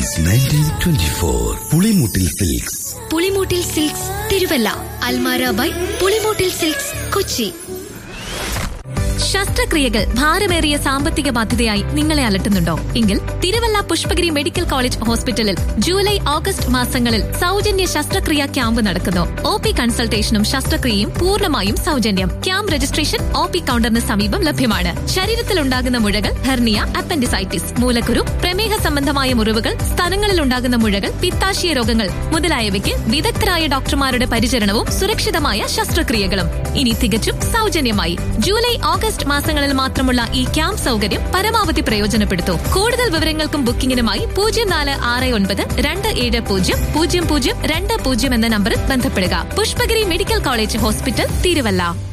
since nineteen twenty four Pulimoottil silks Pulimoottil silks Thiruvalla Almara by Pulimoottil silks Kochi ശസ്ത്രക്രിയകൾ ഭാരമേറിയ സാമ്പത്തിക ബാധ്യതയായി നിങ്ങളെ അലട്ടുന്നുണ്ടോ എങ്കിൽ തിരുവല്ല പുഷ്പഗിരി മെഡിക്കൽ കോളേജ് ഹോസ്പിറ്റലിൽ ജൂലൈ ഓഗസ്റ്റ് മാസങ്ങളിൽ സൗജന്യ ശസ്ത്രക്രിയാ ക്യാമ്പ് നടക്കുന്നു ഒ പി കൺസൾട്ടേഷനും ശസ്ത്രക്രിയയും പൂർണ്ണമായും സൗജന്യം ക്യാമ്പ് രജിസ്ട്രേഷൻ ഒ പി കൗണ്ടറിന് സമീപം ലഭ്യമാണ് ശരീരത്തിൽ ഉണ്ടാകുന്ന മുഴകൾ ഹെർണിയ അപ്പൻഡിസൈറ്റിസ് മൂലക്കുരു പ്രമേഹ സംബന്ധമായ മുറിവുകൾ സ്ഥലങ്ങളിൽ ഉണ്ടാകുന്ന മുഴകൾ പിത്താശയ രോഗങ്ങൾ മുതലായവയ്ക്ക് വിദഗ്ധരായ ഡോക്ടർമാരുടെ പരിചരണവും സുരക്ഷിതമായ ശസ്ത്രക്രിയകളും ഇനി തികച്ചും സൗജന്യമായി ജൂലൈ ഓഗസ്റ്റ് മാസങ്ങളിൽ മാത്രമുള്ള ഈ ക്യാമ്പ് സൗകര്യം പരമാവധി പ്രയോജനപ്പെടുത്തൂ കൂടുതൽ വിവരങ്ങൾക്കും ബുക്കിംഗിനുമായി പൂജ്യം നാല് ആറ് ഒൻപത് രണ്ട് ഏഴ് പൂജ്യം പൂജ്യം പൂജ്യം രണ്ട് പൂജ്യം എന്ന നമ്പറിൽ ബന്ധപ്പെടുക Pushpagiri medical college hospital Thiruvalla